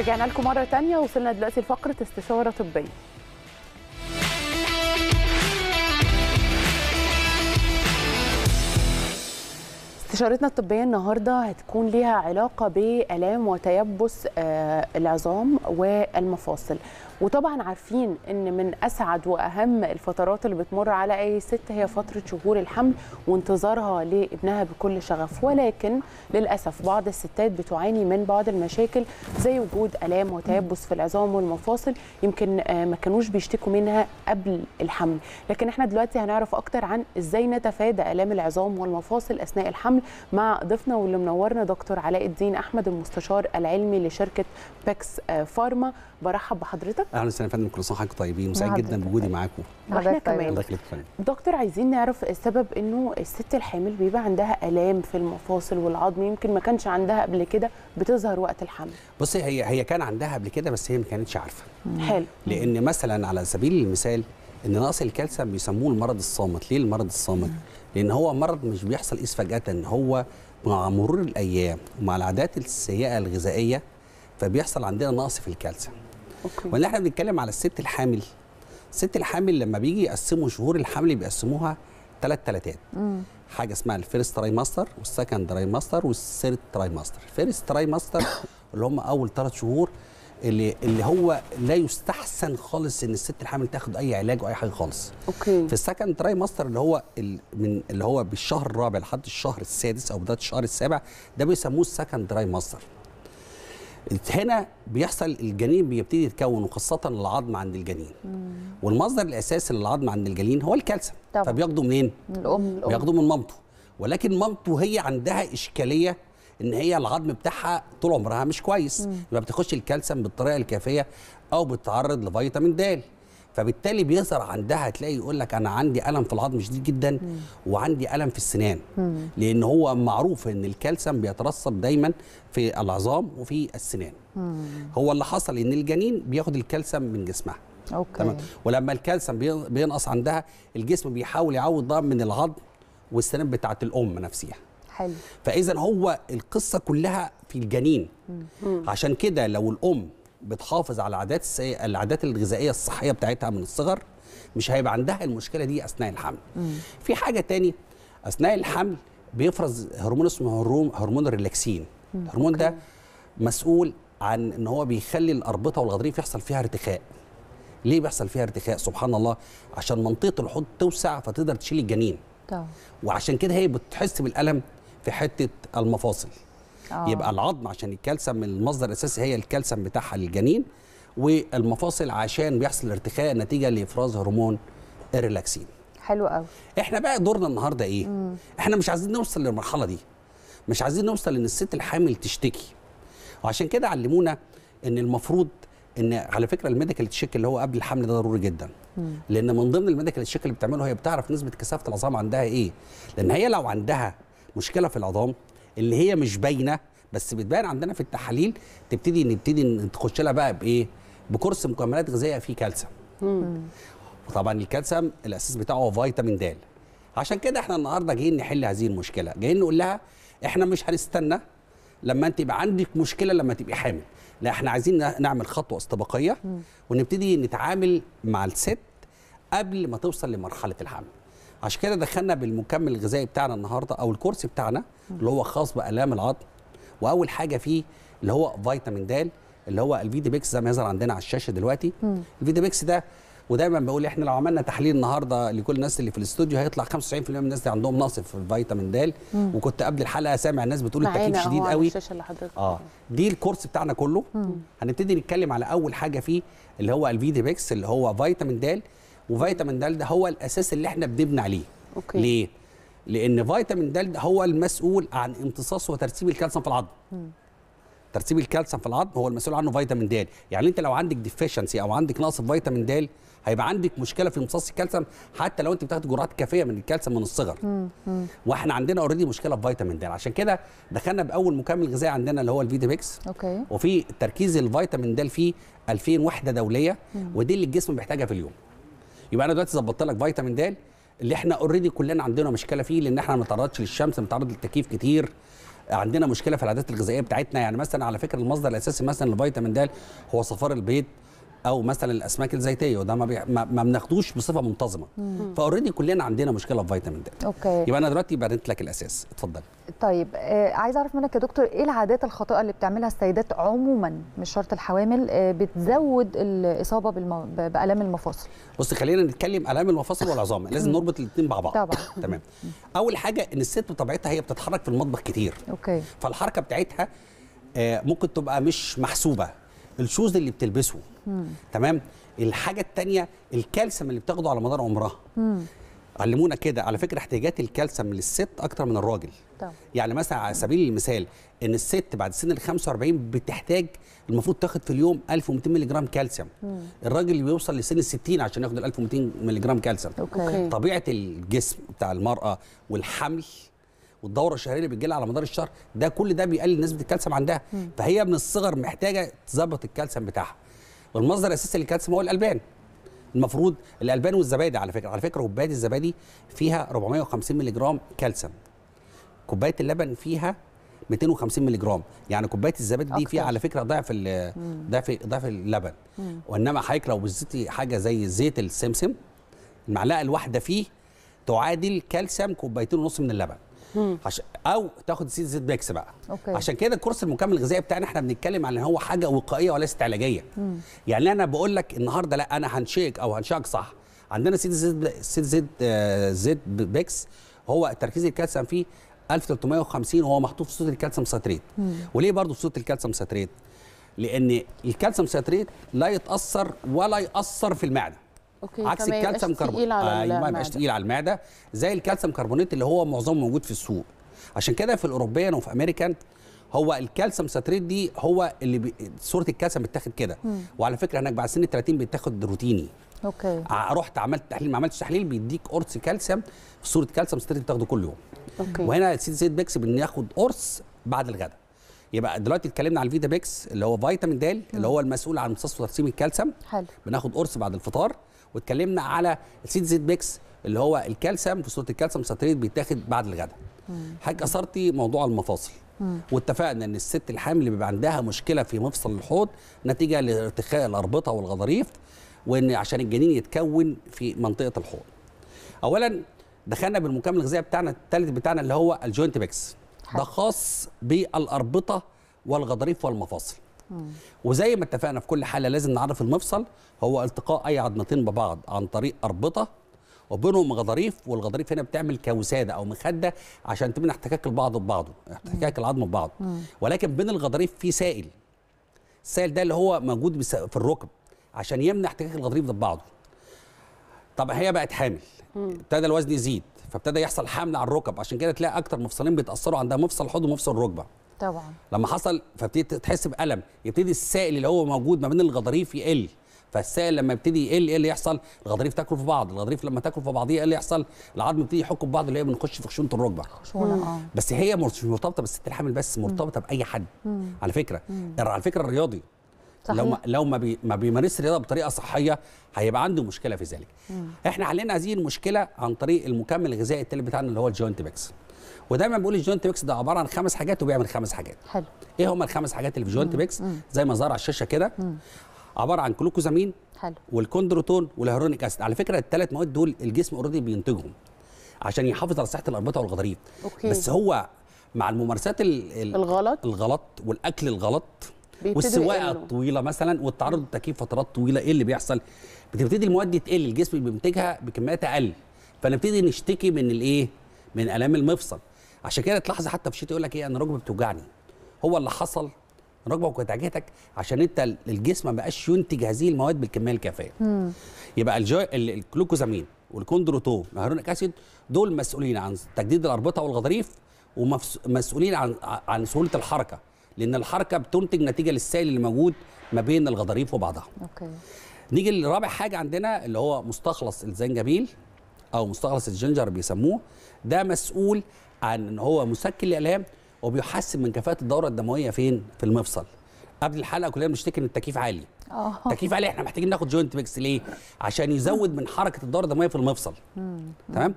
رجعنا لكم مرة تانية وصلنا دلوقتي لفقرة استشارة طبية استشارتنا الطبية النهاردة هتكون ليها علاقة بآلام وتيبس آه، العظام والمفاصل وطبعا عارفين ان من اسعد واهم الفترات اللي بتمر على اي ست هي فتره شهور الحمل وانتظارها لابنها بكل شغف ولكن للاسف بعض الستات بتعاني من بعض المشاكل زي وجود الام وتيبس في العظام والمفاصل يمكن آه، ما كانوش بيشتكوا منها قبل الحمل لكن احنا دلوقتي هنعرف اكتر عن ازاي نتفادى الام العظام والمفاصل اثناء الحمل مع ضيفنا واللي منورنا دكتور علاء الدين احمد المستشار العلمي لشركه بيكس آه، فارما برحب بحضرتك اهلا وسهلا يا فندم كل سنه وحضرتك طيبين وسعيد حضرتك جدا بوجودي معاكم واحنا حضرتك طيب. كمان الله يخليك يا فندم دكتور عايزين نعرف السبب انه الست الحامل بيبقى عندها الام في المفاصل والعظم يمكن ما كانش عندها قبل كده بتظهر وقت الحمل بصي هي هي كان عندها قبل كده بس هي ما كانتش عارفه حلو لان مثلا على سبيل المثال ان نقص الكالسيوم بيسموه المرض الصامت ليه المرض الصامت لان هو مرض مش بيحصل قيس فجاه هو مع مرور الايام ومع العادات السيئه الغذائيه فبيحصل عندنا نقص في الكالسيوم اوكي وان احنا بنتكلم على الست الحامل الست الحامل لما بيجي يقسموا شهور الحمل بيقسموها ثلاث ثلاثات حاجه اسمها الفيرست تراي ماستر والسكند تراي ماستر والثيرد تراي ماستر الفيرست تراي ماستر اللي هم اول ثلاث شهور اللي اللي هو لا يستحسن خالص ان الست الحامل تاخد اي علاج او اي حاجه خالص اوكي في السكند تراي ماستر اللي هو ال- من اللي هو بالشهر الرابع لحد الشهر السادس او بدايه الشهر السابع ده بيسموه السكند تراي ماستر هنا بيحصل الجنين بيبتدي يتكون وخاصه العظم عند الجنين والمصدر الاساسي للعظم عند الجنين هو الكالسيوم طبعا. فبياخده منين الام بياخده من مامته ولكن مامته هي عندها اشكاليه ان هي العظم بتاعها طول عمرها مش كويس ما بتاخدش الكالسيوم بالطريقه الكافيه او بتتعرض لفيتامين د فبالتالي بيظهر عندها تلاقي يقول لك انا عندي الم في العظم شديد جدا وعندي الم في السنان لان هو معروف ان الكالسيوم بيترسب دايما في العظام وفي السنان هو اللي حصل ان الجنين بياخد الكالسيوم من جسمها اوكي تمام ولما الكالسيوم بين- بينقص عندها الجسم بيحاول يعوض ده من العظم والسنان بتاعه الام نفسها حلو فاذا هو القصه كلها في الجنين عشان كده لو الام بتحافظ على العادات السيئة العادات الغذائيه الصحيه بتاعتها من الصغر مش هيبقى عندها المشكله دي اثناء الحمل في حاجه تاني اثناء الحمل بيفرز هرمون اسمه هرمون هرمون الريلاكسين الهرمون ده مسؤول عن ان هو بيخلي الاربطه والغضاريف يحصل فيها ارتخاء ليه بيحصل فيها ارتخاء سبحان الله عشان منطقه الحوض توسع فتقدر تشيل الجنين طبعا وعشان كده هي بتحس بالالم في حته المفاصل آه. يبقى العظم عشان الكالسيوم المصدر الاساسي هي الكالسيوم بتاعها للجنين والمفاصل عشان بيحصل ارتخاء نتيجه لافراز هرمون الريلاكسين حلو قوي احنا بقى دورنا النهارده ايه احنا مش عايزين نوصل للمرحله دي مش عايزين نوصل ان الست الحامل تشتكي وعشان كده علمونا ان المفروض ان على فكره الميديكال تشيك اللي هو قبل الحمل ده ضروري جدا لان من ضمن الميديكال تشيك اللي بتعمله هي بتعرف نسبه كثافه العظام عندها ايه لان هي لو عندها مشكله في العظام اللي هي مش باينه بس بتبان عندنا في التحاليل تبتدي نبتدي تخش لها بقى بايه بكورس مكملات غذائيه فيه كالسيوم وطبعا الكالسيوم الاساس بتاعه هو فيتامين د عشان كده احنا النهارده جايين نحل هذه المشكله جايين نقول لها احنا مش هنستنى لما انت يبقى عندك مشكله لما تبقي حامل لا احنا عايزين ن- نعمل خطوه استباقيه ونبتدي نتعامل مع الست قبل ما توصل لمرحله الحمل عشان كده دخلنا بالمكمل الغذائي بتاعنا النهارده او الكورس بتاعنا اللي هو خاص بالام العظم واول حاجه فيه اللي هو فيتامين د اللي هو الفيدي بيكس زي ما يظهر عندنا على الشاشه دلوقتي الفيدي بيكس ده ودايما بقول احنا لو عملنا تحليل النهارده لكل الناس اللي في الاستوديو هيطلع 95% من الناس دي عندهم نقص في الفيتامين د وكنت قبل الحلقه سامع الناس بتقول التكليف معانا شديد اهو على قوي الشاشه اللي حضرتك اه دي الكورس بتاعنا كله هنبتدي نتكلم على اول حاجه فيه اللي هو الفيدي بيكس اللي هو فيتامين د وفيتامين د ده هو الاساس اللي احنا بنبني عليه أوكي. ليه لان فيتامين د هو المسؤول عن امتصاص وترسيب الكالسيوم في العظم ترسيب الكالسيوم في العظم هو المسؤول عنه فيتامين د يعني انت لو عندك ديفيشنسي او عندك نقص في فيتامين د هيبقى عندك مشكله في امتصاص الكالسيوم حتى لو انت بتاخد جرعات كافيه من الكالسيوم من الصغر واحنا عندنا اوريدي مشكله في فيتامين د عشان كده دخلنا باول مكمل غذائي عندنا اللي هو الفيتا ميكس اوكي وفي تركيز الفيتامين د فيه 2000 وحده دوليه ودي اللي الجسم بيحتاجها في اليوم يبقى انا دلوقتي ظبطت لك فيتامين د اللي احنا اوريدي كلنا عندنا مشكله فيه لان احنا ما بنتعرضش للشمس بنتعرض للتكييف كتير عندنا مشكله في العادات الغذائيه بتاعتنا يعني مثلا على فكره المصدر الاساسي مثلا لفيتامين د هو صفار البيض او مثلا الاسماك الزيتيه وده ما, بي... ما, ما بناخدوش بصفه منتظمه فاوريدي كلنا عندنا مشكله في فيتامين د اوكي يبقى انا دلوقتي بنيت لك الاساس اتفضل طيب آه عايز اعرف منك يا دكتور ايه العادات الخاطئه اللي بتعملها السيدات عموما مش شرط الحوامل آه بتزود الاصابه بالم... ب- بالام المفاصل بص خلينا نتكلم الام المفاصل والعظام لازم نربط الاثنين مع بعض طبعا. تمام اول حاجه ان الست بطبيعتها هي بتتحرك في المطبخ كتير اوكي فالحركه بتاعتها آه، ممكن تبقى مش محسوبه الشوز اللي بتلبسه تمام الحاجه الثانيه الكالسيوم اللي بتاخده على مدار عمرها علمونا كده على فكره احتياجات الكالسيوم للست اكتر من الراجل طبعا يعني مثلا على سبيل المثال ان الست بعد سن ال 45 بتحتاج المفروض تاخد في اليوم 1200 مللي جرام كالسيوم الراجل بيوصل لسن ال 60 عشان ياخد ال 1200 مللي جرام كالسيوم اوكي طبيعه الجسم بتاع المراه والحمل والدوره الشهريه اللي بتجيلها على مدار الشهر ده كل ده بيقلل نسبه الكالسيوم عندها فهي من الصغر محتاجه تظبط الكالسيوم بتاعها والمصدر الاساسي للكالسيوم هو الالبان المفروض الالبان والزبادي على فكره على فكره كوبايه الزبادي فيها 450 مللي جرام كالسيوم كوبايه اللبن فيها 250 مللي جرام يعني كوبايه الزبادي دي فيها أكتر. على فكره ضعف ال- ضعف ضعف اللبن وانما حضرتك لو بزيتي حاجه زي زيت السمسم المعلقه الواحده فيه تعادل كالسيوم كوبايتين ونص من اللبن عشان او تاخد زيت زيت بيكس بقى أوكي. عشان كده الكورس المكمل الغذائي بتاعنا احنا بنتكلم عن ان هو حاجه وقائيه وليست علاجيه يعني انا بقول لك النهارده لا انا هنشيك او هنشيك صح عندنا سيد زيت سيد زيت آه، زيت بيكس هو تركيز الكالسيوم فيه 1350 وهو محطوط في صوره الكالسيوم ساتريت وليه برضه في صوره الكالسيوم ساتريت لان الكالسيوم ساتريت لا يتاثر ولا ياثر في المعده اوكي عكس فما يبقاش الكالسيوم كربونات تقيل على ايوه ما يبقاش المعدة. تقيل على المعده زي الكالسيوم كربونات اللي هو معظمه موجود في السوق عشان كده في الاوروبيان وفي امريكان هو الكالسيوم ساتريت دي هو اللي بي... صوره الكالسيوم بتاخد كده وعلى فكره هناك بعد سن ال 30 بيتاخد روتيني اوكي ع- رحت عملت تحليل ما عملتش تحليل بيديك قرص كالسيوم في صوره كالسيوم ساتريت بتاخده كل يوم اوكي وهنا سيد زيت بيكس بناخد قرص بعد الغداء يبقى دلوقتي اتكلمنا على الفيتا بيكس اللي هو فيتامين د اللي هو المسؤول عن امتصاص وترسيم الكالسيوم حلو بناخد قرص بعد الفطار واتكلمنا على السيد زيت بيكس اللي هو الكالسيوم في صوره الكالسيوم ساتريت بيتاخد بعد الغداء حضرتك اثرتي موضوع المفاصل واتفقنا ان الست الحامل اللي بيبقى عندها مشكله في مفصل الحوض نتيجه لارتخاء الاربطه والغضاريف وان عشان الجنين يتكون في منطقه الحوض اولا دخلنا بالمكمل الغذائي بتاعنا الثالث بتاعنا اللي هو الجوينت بيكس ده خاص بالاربطه والغضاريف والمفاصل وزي ما اتفقنا في كل حاله لازم نعرف المفصل هو التقاء اي عظمتين ببعض عن طريق اربطه وبينهم غضاريف والغضاريف هنا بتعمل كوساده او مخده عشان تمنع احتكاك البعض ببعضه احتكاك العظم ببعض ولكن بين الغضاريف في سائل السائل ده اللي هو موجود بس- في الركب عشان يمنع احتكاك الغضاريف ببعضه طب هي بقت حامل ابتدى الوزن يزيد فابتدى يحصل حمل على الركب عشان كده تلاقي اكتر مفصلين بيتاثروا عندها مفصل الحوض ومفصل الركبه طبعا لما حصل فابتدي تحس بالم يبتدي السائل اللي هو موجود ما بين الغضاريف يقل فالسائل لما يبتدي يقل ايه اللي يحصل الغضاريف تاكل في بعض الغضاريف لما تاكل في بعضيها ايه اللي يحصل العظم يبتدي يحك في بعض اللي هي بنخش في خشونه الركبه خشونه اه بس هي مش مرتبطه بالست الحامل بس مرتبطه باي حد على فكره على فكره الرياضي صحيح. لو ما لو ما, بي ما بيمارس الرياضه بطريقه صحيه هيبقى عنده مشكله في ذلك احنا حلينا هذه المشكله عن طريق المكمل الغذائي التالت بتاعنا اللي هو الجوينت بيكس ودايما بقول الجوينت بيكس ده عباره عن خمس حاجات وبيعمل خمس حاجات حلو ايه هم الخمس حاجات اللي في جوينت بيكس زي ما ظهر على الشاشه كده عباره عن جلوكوزامين حلو والكوندروتون والهيرونيك اسيد على فكره الثلاث مواد دول الجسم اوريدي بينتجهم عشان يحافظ على صحه الاربطه والغضاريف أوكي. بس هو مع الممارسات ال- ال- الغلط الغلط والاكل الغلط بيبتدوا والسواقه يقلوا. الطويله مثلا والتعرض للتكييف فترات طويله ايه اللي بيحصل بتبتدي المواد دي تقل الجسم بينتجها بكميات اقل فنبتدي نشتكي من الايه من الام المفصل عشان كده تلاحظ حتى في الشتاء يقول لك ايه انا ركبي بتوجعني هو اللي حصل ركبك وتعجتك عشان انت الجسم ما بقاش ينتج هذه المواد بالكميه الكافيه يبقى الجو... ال- الجلوكوزامين والكوندروتون والهيرونيك اسيد دول مسؤولين عن تجديد الاربطه والغضاريف ومسؤولين عن عن سهوله الحركه لان الحركه بتنتج نتيجه للسائل اللي موجود ما بين الغضاريف وبعضها اوكي نيجي لرابع حاجه عندنا اللي هو مستخلص الزنجبيل او مستخلص الجنجر بيسموه ده مسؤول عن ان هو مسكن للالام وبيحسن من كفاءه الدوره الدمويه فين في المفصل قبل الحلقه كلنا بنشتكي ان التكييف عالي اه التكييف عالي احنا محتاجين ناخد جوينت ميكس ليه عشان يزود من حركه الدوره الدمويه في المفصل تمام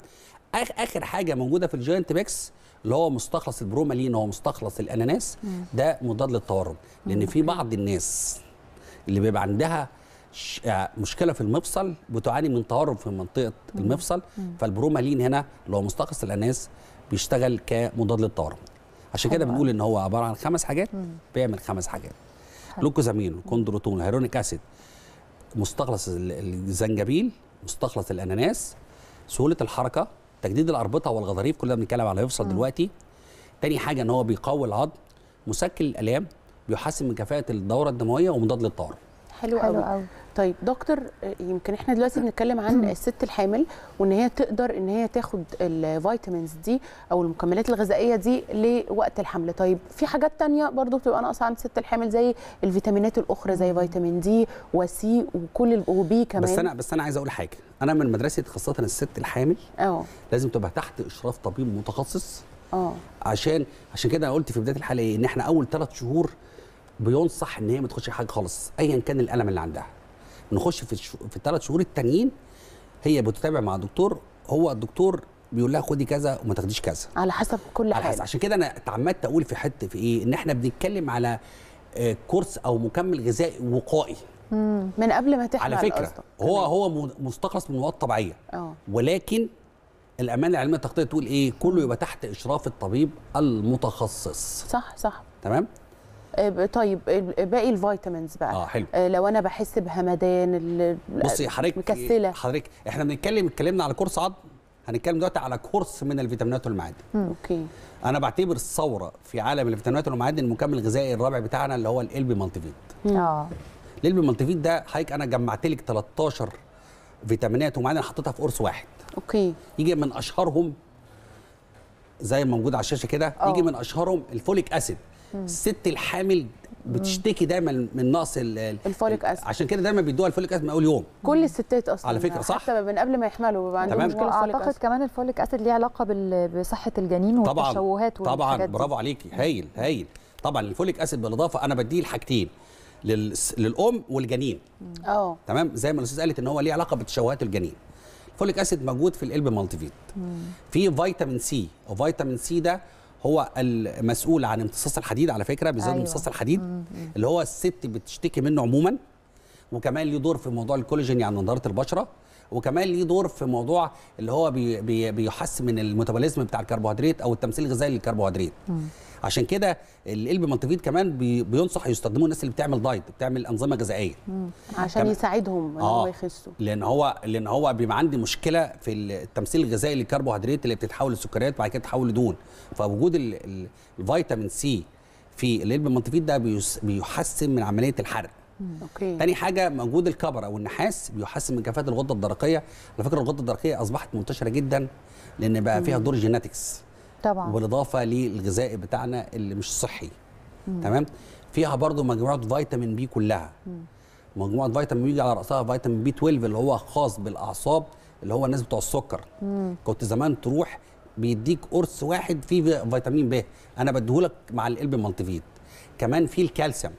آخ اخر حاجه موجوده في الجوينت ميكس اللي هو مستخلص البرومالين هو مستخلص الاناناس ده مضاد للتورم لان في بعض الناس اللي بيبقى عندها ش- آه، مشكله في المفصل بتعاني من تورم في منطقه المفصل فالبرومالين هنا اللي هو مستخلص الاناناس بيشتغل كمضاد للتورم عشان كده حلو بنقول ان هو عباره عن خمس حاجات بيعمل خمس حاجات جلوكوزامين كوندروتون هيرونيك اسيد مستخلص ال- الزنجبيل مستخلص الاناناس سهوله الحركه تجديد الاربطه والغضاريف كلنا بنتكلم على يفصل دلوقتي تاني حاجه ان هو بيقوي العظم مسكن الالام بيحسن من كفاءه الدوره الدمويه ومضاد للطوارئ حلو حلو قوي قوي طيب دكتور آه، يمكن احنا دلوقتي بنتكلم عن الست الحامل وان هي تقدر ان هي تاخد الفيتامينز دي او المكملات الغذائيه دي لوقت الحمل طيب في حاجات تانية برضو بتبقى ناقصه عند الست الحامل زي الفيتامينات الاخرى زي فيتامين دي وسي وكل ال- وبي كمان بس انا بس انا عايز اقول حاجه انا من مدرسه خاصه الست الحامل اه لازم تبقى تحت اشراف طبيب متخصص اه عشان عشان كده انا قلت في بدايه الحلقه ايه ان احنا اول ثلاث شهور بينصح ان هي ما تخش حاجه خالص ايا كان الالم اللي عندها نخش في الشو... في الثلاث شهور التانيين هي بتتابع مع دكتور هو الدكتور بيقول لها خدي كذا وما تاخديش كذا على حسب كل على حسب حاجه عشان كده انا اتعمدت اقول في حته في ايه ان احنا بنتكلم على آه، كورس او مكمل غذائي وقائي من قبل ما تحمل على فكره قصدك. هو تمام. هو م- مستخلص من مواد طبيعيه اه ولكن الامانه العلميه التغطيه تقول ايه كله يبقى تحت اشراف الطبيب المتخصص صح صح تمام آه، ب- طيب ال- باقي الفيتامينز بقى اه حلو آه، لو انا بحس بهمدان ال- بصي حضرتك مكسله حضرتك احنا بنتكلم اتكلمنا على كورس عظم هنتكلم دلوقتي على كورس من الفيتامينات والمعادن اوكي انا بعتبر الثوره في عالم الفيتامينات والمعادن المكمل الغذائي الرابع بتاعنا اللي هو الالبي مالتيفيت اه الالبي مالتيفيت ده حضرتك انا جمعت لك 13 فيتامينات ومعادن حطيتها في قرص واحد اوكي يجي من اشهرهم زي ما موجود على الشاشه كده آه. يجي من اشهرهم الفوليك اسيد الست الحامل بتشتكي دايما من نقص ال- ال- الفوليك أسيد. عشان كده دايما بيدوها الفوليك اسيد من اول يوم كل الستات اصلا على فكرة صح؟ حتى من قبل ما يحملوا بيبقى عندهم تمام. مشكله في الفوليك واعتقد أسيد. كمان الفوليك اسيد ليه علاقه بال- بصحه الجنين طبعا والتشوهات طبعا والحاجات دي. برافو عليكي هايل هايل طبعا الفوليك اسيد بالاضافه انا بديه الحاجتين لل... للام والجنين اه تمام زي ما الاستاذ قالت ان هو ليه علاقه بتشوهات الجنين الفوليك اسيد موجود في القلب مالتيفيت في فيتامين سي وفيتامين سي ده هو المسؤول عن امتصاص الحديد على فكره بالذات أيوة. أيوة. امتصاص الحديد اللي هو الست بتشتكي منه عموما وكمان ليه دور في موضوع الكولاجين يعني نضاره البشره وكمان ليه دور في موضوع اللي هو بي بي بيحسن من الميتابوليزم بتاع الكربوهيدرات او التمثيل الغذائي للكربوهيدرات عشان كده القلب مالتيفيت كمان بي بينصح يستخدموه الناس اللي بتعمل دايت بتعمل انظمه غذائيه عشان كمان- يساعدهم ان آه. هم يخسوا لان هو لان هو بيبقى عندي مشكله في التمثيل الغذائي للكربوهيدرات اللي بتتحول لسكريات وبعد كده تتحول لدهون فوجود ال- ال- الفيتامين سي في القلب المالتيفيت ده بيس- بيحسن من عمليه الحرق اوكي تاني حاجه موجود الكبر او النحاس بيحسن من كفاءه الغده الدرقيه على فكره الغده الدرقيه اصبحت منتشره جدا لان بقى فيها دور جيناتكس طبعا بالاضافه للغذاء بتاعنا اللي مش صحي تمام فيها برضو مجموعه فيتامين بي كلها مجموعه فيتامين بي على راسها فيتامين بي 12 اللي هو خاص بالاعصاب اللي هو الناس بتوع السكر كنت زمان تروح بيديك قرص واحد فيه فيتامين ب انا بديهولك مع القلب مالتيفيت كمان في الكالسيوم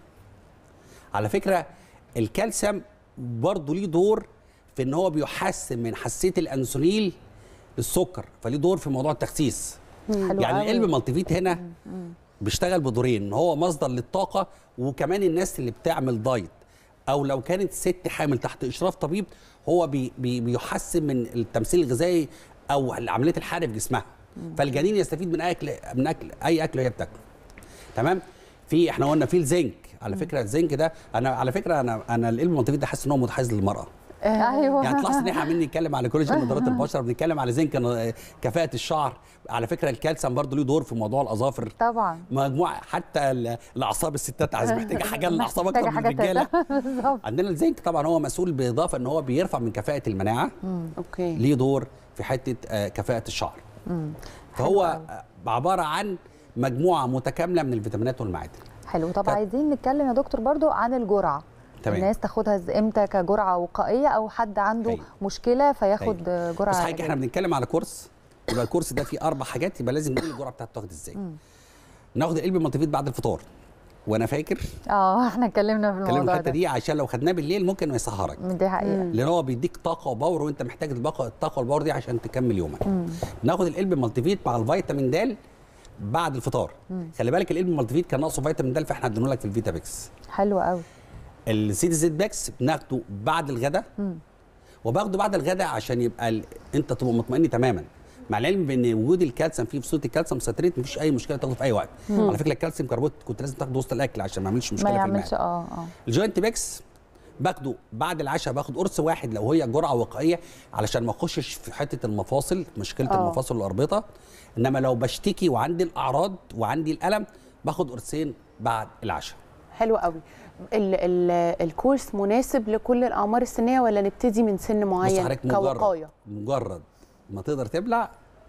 على فكره الكالسيوم برضه ليه دور في ان هو بيحسن من حساسيه الانسولين للسكر فليه دور في موضوع التخسيس حلو يعني قوي. القلب مالتيفيت هنا بيشتغل بدورين ان هو مصدر للطاقه وكمان الناس اللي بتعمل دايت او لو كانت ست حامل تحت اشراف طبيب هو بي بي بيحسن من التمثيل الغذائي او عمليه الحرق في جسمها فالجنين يستفيد من اكل من اكل اي اكل هي بتاكله تمام في احنا قلنا في الزنك على فكره الزنك ده انا على فكره انا انا القلب المالتيفيت ده حاسس ان هو متحيز للمراه ايوه يعني تلاحظ ان احنا عمالين نتكلم على كولاجين نضارات البشره بنتكلم على زنك ن- كفاءه الشعر على فكره الكالسيوم برضه له دور في موضوع الاظافر طبعا مجموعه حتى ال- الاعصاب الستات عايز محتاجه حاجه للاعصاب اكتر محتاجة من حاجة الرجاله بالظبط عندنا الزنك طبعا هو مسؤول بالاضافه ان هو بيرفع من كفاءه المناعه اوكي ليه دور في حته آه، كفاءه الشعر حلو فهو أوي. عباره عن مجموعه متكامله من الفيتامينات والمعادن حلو طب طب- عايزين نتكلم يا دكتور برضو عن الجرعه تمام. الناس تاخدها إز- امتى كجرعه وقائيه او حد عنده أيوة. مشكله فياخد أيوة. جرعه بس حضرتك احنا علاجية. بنتكلم على كورس يبقى الكورس ده فيه اربع حاجات يبقى لازم نقول الجرعه بتاعته تاخد ازاي ناخد القلب المالتيفيت بعد الفطار وانا فاكر اه احنا اتكلمنا في كلام الموضوع الحته ده دي عشان لو خدناه بالليل ممكن ما يسهرك دي حقيقه لان هو بيديك طاقه وباور وانت محتاج الباقه الطاقه والباور دي عشان تكمل يومك ناخد القلب مالتيفيت مع الفيتامين د بعد الفطار خلي بالك القلب مالتيفيت كان ناقصه فيتامين د فاحنا اديناه لك في الفيتا بيكس حلو قوي السيتي زيت باكس بناخده بعد الغداء وباخده بعد الغداء عشان يبقى ال... انت تبقى مطمئن تماما مع العلم بان وجود الكالسيوم فيه في صوره الكالسيوم ساتريت مفيش اي مشكله تاخده في اي وقت على فكره الكالسيوم كربوت كنت لازم تاخده وسط الاكل عشان ما يعملش مشكله ما في يعملش المعده اه اه الجوينت بيكس باخده بعد العشاء باخد قرص واحد لو هي جرعه وقائيه علشان ما اخشش في حته المفاصل مشكله آه. المفاصل والاربطه انما لو بشتكي وعندي الاعراض وعندي الالم باخد قرصين بعد العشاء حلو قوي ال ال الكورس مناسب لكل الاعمار السنيه ولا نبتدي من سن بص معين حضرتك كوقايه مجرد مجرد ما تقدر تبلع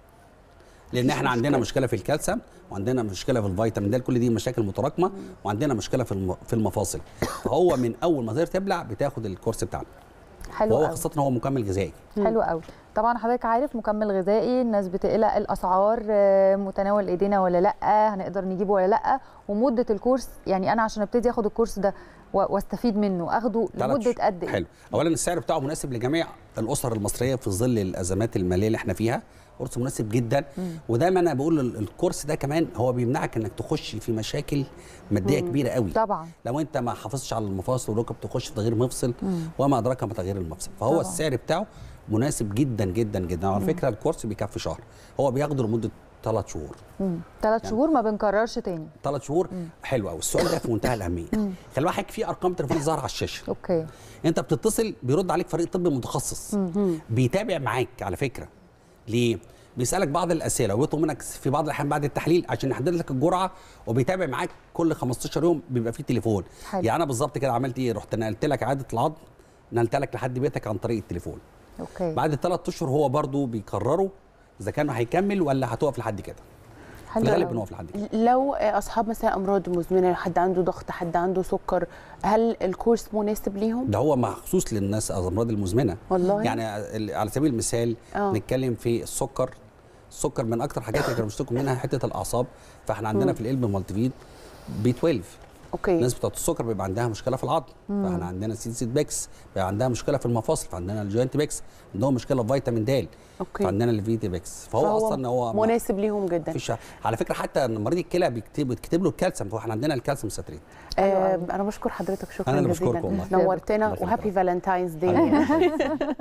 لان احنا عندنا مشكله في الكالسيوم وعندنا مشكله في الفيتامين د كل دي مشاكل متراكمه وعندنا مشكله في الم- في المفاصل فهو من اول ما تقدر تبلع بتاخد الكورس بتاعنا حلو وهو قوي خاصه هو مكمل غذائي حلو قوي طبعا حضرتك عارف مكمل غذائي الناس بتقلق الاسعار آه، متناول ايدينا ولا لا هنقدر نجيبه ولا لا ومده الكورس يعني انا عشان ابتدي اخد الكورس ده و- واستفيد منه اخده تلات لمده شهور. قد ايه حلو اولا السعر بتاعه مناسب لجميع الاسر المصريه في ظل الازمات الماليه اللي احنا فيها كورس مناسب جدا ودايما انا بقول ال- الكورس ده كمان هو بيمنعك انك تخش في مشاكل ماديه كبيره قوي طبعا لو انت ما حافظتش على المفاصل والركب تخش في تغيير مفصل وما ادراك ما تغيير المفصل فهو طبعا. السعر بتاعه مناسب جدا جدا جدا على فكره الكورس بيكفي شهر هو بياخده لمده ثلاث شهور ثلاث يعني- شهور ما بنكررش تاني ثلاث شهور حلو قوي السؤال ده في منتهى الاهميه خلي بالك في ارقام تليفون ظاهره على الشاشه اوكي انت بتتصل بيرد عليك فريق طبي متخصص بيتابع معاك على فكره ليه بيسالك بعض الاسئله ويطلب منك في بعض الاحيان بعد التحليل عشان يحدد لك الجرعه وبيتابع معاك كل 15 يوم بيبقى فيه تليفون حلو. يعني انا بالظبط كده عملت ايه رحت نقلت لك عاده العظم نقلت لك لحد بيتك عن طريق التليفون اوكي بعد الثلاث اشهر هو برضو بيقرروا اذا كان هيكمل ولا هتقف لحد كده في حلو الغالب قوي. بنقف لحد كده لو اصحاب مثلا امراض مزمنه حد عنده ضغط حد عنده سكر هل الكورس مناسب ليهم ده هو مخصوص للناس الامراض المزمنه والله؟ يعني ال- على سبيل المثال آه. نتكلم في السكر السكر من اكتر حاجات اللي كانوا بيشتكوا منها حته الاعصاب فاحنا عندنا في القلب مالتيفيت بي 12 اوكي الناس بتاعت السكر بيبقى عندها مشكله في العظم فاحنا عندنا سيد سيد بيكس بيبقى عندها مشكله في المفاصل فعندنا الجوينت بيكس عندهم مشكله في فيتامين د اوكي فعندنا الفيتي بيكس فهو, اصلا هو ما مناسب ليهم جدا فيش على فكره حتى مريض الكلى بيكتب بيكتب له الكالسيوم فاحنا عندنا الكالسيوم ساتريت آه انا بشكر حضرتك شكرا أنا اللي جزيلا بشكرك والله. نورتنا الله يخليك. وهابي فالنتاينز داي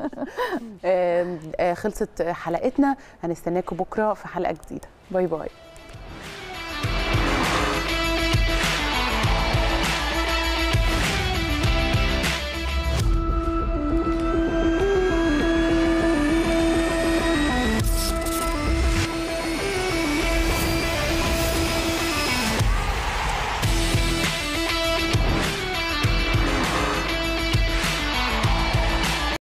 خلصت حلقتنا هنستناكم بكره في حلقه جديده باي باي